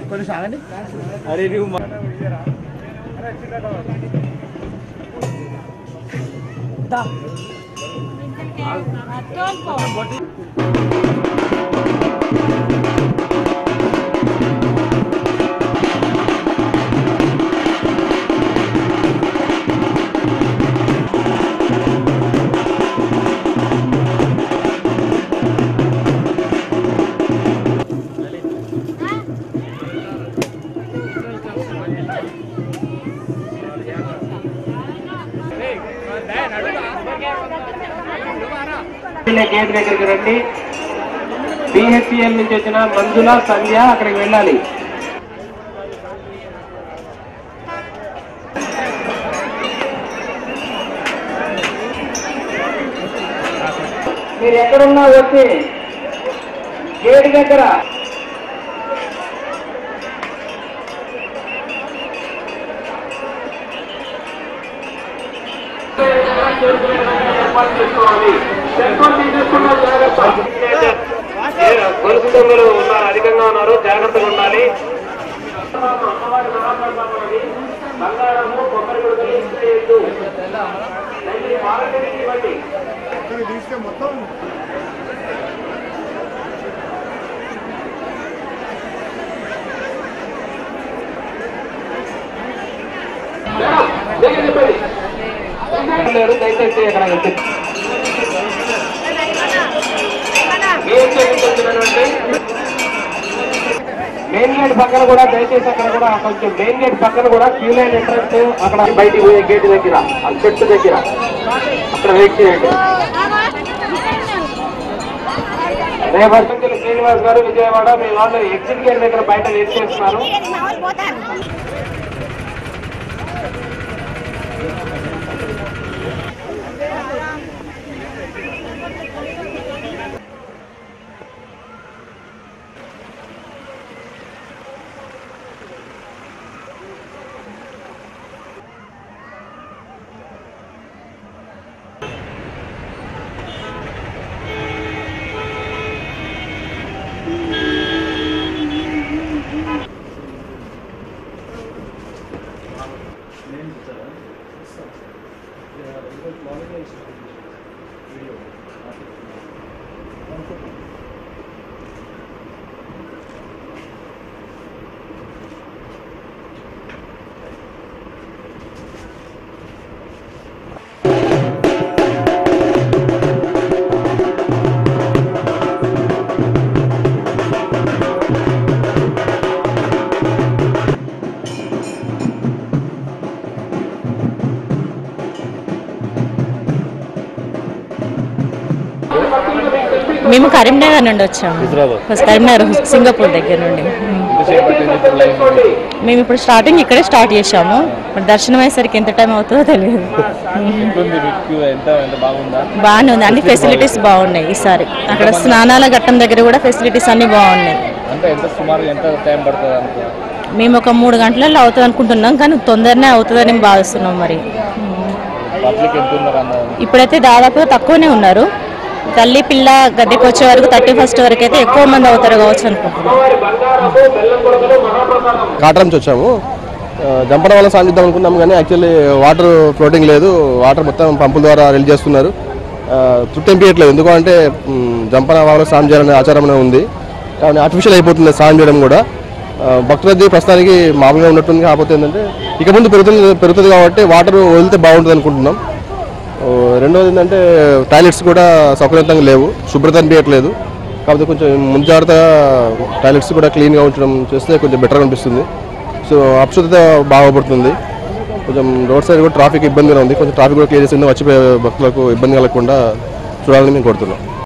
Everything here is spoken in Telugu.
కొంచెం సాగండి అరే నువ్వు మా- గేట్ దగ్గరికి రండి బిహెచ్ఎల్ నుంచి వచ్చిన మంజుల సంధ్య అక్కడికి వెళ్ళాలి మీరు ఎక్కడున్నా వచ్చి గేట్ దగ్గర ఏర్పాటు చేసుకోవాలి సెల్ఫోన్ తీసేసుకున్న జాగ్రత్త గొలుసు దొంగలు ఉన్నారు అధికంగా ఉన్నారు జాగ్రత్తగా ఉండాలి అమ్మవారి మహాప్రసాదం బంగారము కొబ్బరి గుడికలు ఇచ్చేయద్దు దయచేసి వాలంటీర్కి ఇవ్వండి మేడం, దగ్గర చెప్పండి లేరు దయచేసి అక్కడ మెయిన్ గేట్ పక్కన కూడా దయచేసి అక్కడ కూడా కొంచెం మెయిన్ గేట్ పక్కన కూడా క్యూ లైన్ ఎంట్రన్స్ అక్కడ బయటికి పోయే గేట్ దగ్గర ఆ చెట్టు దగ్గర అక్కడ వెయిట్ చేయండి రేపటి శ్రీనివాస్ గారు విజయవాడ మీ వాళ్ళు ఎగ్జిట్ గేట్ దగ్గర బయట వెయిట్ చేస్తున్నారు మేము కరీంనగర్ నుండి వచ్చాము ఫస్ట్ కరీంనగర్ సింగపూర్ దగ్గర నుండి మేము ఇప్పుడు స్టార్టింగ్ ఇక్కడే స్టార్ట్ చేశాము మరి దర్శనం అయ్యేసరికి ఎంత టైం అవుతుందో తెలియదు ఎట్లుంది మీకు ఎంత ఎంత బాగుందా బాగానే ఉంది అన్ని ఫెసిలిటీస్ బాగున్నాయి ఈసారి అక్కడ స్నానాల ఘట్టం దగ్గర కూడా ఫెసిలిటీస్ అన్ని బాగున్నాయి అంటే ఎంత సుమారు ఎంత టైం పడుతుంది అనుకో మేము ఒక మూడు గంటలలో అవుతుంది అనుకుంటున్నాం కానీ తొందరనే అవుతుందని భావిస్తున్నాం మరి పబ్లిక్ ఎంత ఉన్నారు అన్నది ఇప్పుడైతే దాదాపు తక్కువనే ఉన్నారు తల్లి పిల్ల గద్దెకి వచ్చే వరకు థర్టీ ఫస్ట్ వరకు అయితే ఎక్కువ మంది అవుతారు కావచ్చు అనుకుంటున్నాం బంగారము బెల్లం కొడకలు మహాప్రసాదం కాటరం నుంచి వచ్చాము ఆ, జంపన వల్ల సాయం చేద్దాం అనుకున్నాం కానీ యాక్చువల్లీ వాటర్ ఫ్లోటింగ్ లేదు వాటర్ మొత్తం పంపుల ద్వారా రిలీజ్ చేస్తున్నారు ఆ, తృప్తి అనిపించట్లేదు ఎందుకంటే మ్, జంపన వాళ్ళ స్నానం చేయాలనే ఆచారం అనేది ఉంది కానీ ఆర్టిఫిషియల్ అయిపోతుంది స్నానం చేయడం కూడా ఆ, భక్తులది ప్రస్తుతానికి మామూలుగా ఉన్నట్టుంది కాకపోతే ఏంటంటే ఇక ముందు పెరుగుతుంది పెరుగుతుంది కాబట్టి వాటర్ వదిలితే బాగుంటుంది అనుకుంటున్నాం ఓ, రెండోది ఏంటంటే టాయిలెట్స్ కూడా సౌకర్యవంతంగా లేవు శుభ్రత అనిపించట్లేదు కాకపోతే కొంచెం ముందు జాగ్రత్తగా టాయిలెట్స్ కూడా క్లీన్గా ఉంచడం చేస్తే కొంచెం బెటర్గా అనిపిస్తుంది సో అపశుద్ధత బాగుపడుతుంది కొంచెం రోడ్ సైడ్ కూడా ట్రాఫిక్ ఇబ్బందిగా ఉంది కొంచెం ట్రాఫిక్ కూడా క్లియర్ చేసింది వచ్చిపోయే భక్తులకు ఇబ్బంది కలగకుండా చూడాలని మేము కోరుతున్నాం